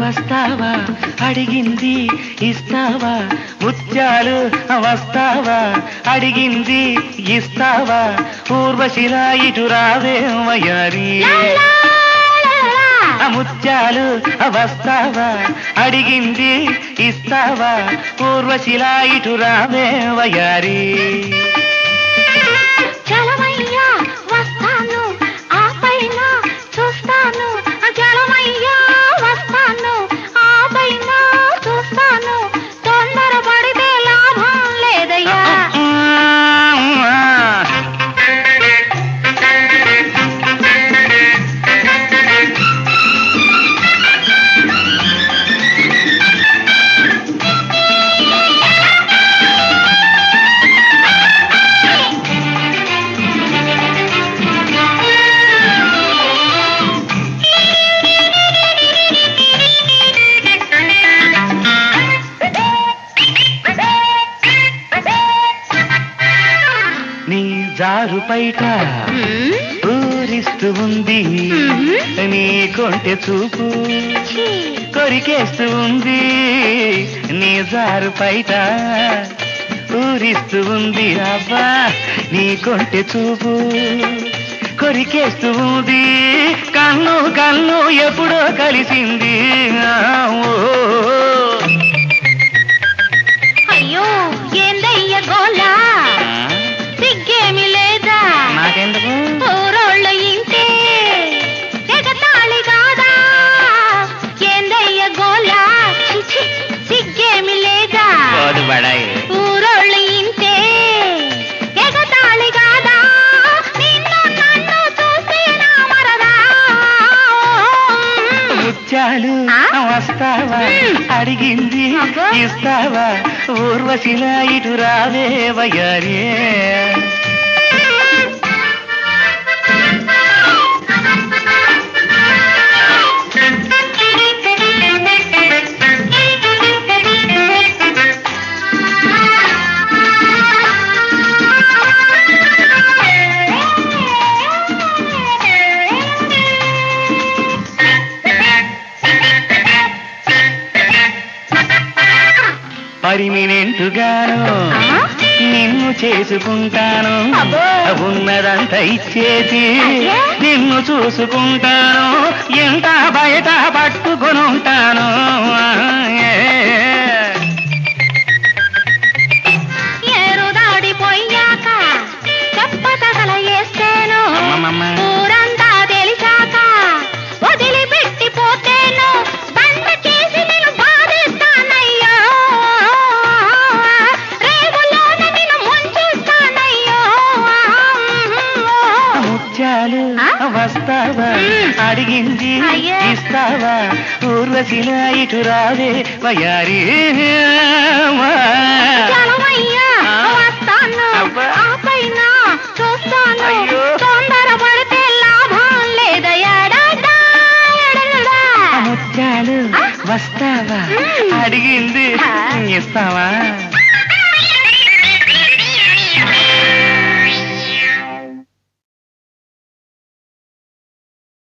వస్తావా అడిగింది ఇస్తావా ముత్యాలు వస్తావా అడిగింది ఇస్తావా ఊర్వశిలా ఇటు రావే వయారి ఆ ముత్యాలు వస్తావా అడిగింది ఇస్తావా ఊర్వశిలా ఇటు రావే వయారి చలమయ్యా వస్తాను ఆ పైన చూస్తాను చలమయ్యా వస్తాను ఆ పైన చూస్తాను తొందరపడితే లాభం లేదయ్యా నీ జారు పైట మ్మ్. ఊరిస్తూ ఉంది నీ కొంటె చూపు ఛీ. కొరికేస్తూ ఉంది నీ జారు పైట ఊరిస్తూ ఉంది అబ్బా నీ కొంటె చూపు కొరికేస్తూ ఉంది కన్ను కన్ను ఎప్పుడో కలిసింది ఆ, ఓ. అయ్యో ఏందయ్య గోలా ఆ, సిగ్గేమి లేదా నాకెందుకు ఊరోళ్ళు ఇంటే ఎగతాళి కాదా ఏందయ్య గోలా ఛీ, సిగ్గేమి లేదా పోదు బడాయి ఊరోళ్ళు ఇంటే ఎగతాళి కాదా నిన్ను నన్ను చూస్తే నా మరదా ముత్యాలు ఆ? వస్తావా మ్. అడిగింది అబ్బో. ఇస్తావా ఊర్వశిలా ఇటు రావే వయ్యారే పరిమినెంటుగాను ఆ? నిన్ను చేసుకుంటాను అబ్బో. ఉన్నదంతా ఇచ్చేసి అయ్యా. నిన్ను చూసుకుంటాను ఎంత బయట పట్టుకొని ఉంటాను ఏరు దాడిపోయాక చెప్పతగల వేస్తేను అమ్మమ్మమ్మ. ఊరంతా తెలిసాక వదిలిపెట్టిపోతేను బండ చేసి నేను బాధిస్తానయ్యో రేవులోన నేను ముంచేస్తానయ్యో ముత్యాలు ఆ? వస్తావా మ్. అడిగింది అయ్యే. ఇస్తావా ఊర్వశిలా ఇటు రావే వయారి చలమయ్యా ఆ? వస్తాను అబ్బా. ఆ పైన చూస్తాను అయ్యో. తొందరపడితే లాభం లేదయ్యా డాడా, ఎడలడా. ముత్యాలు ఆ? వస్తావా మ్. అడిగింది ఆ. ఇస్తావా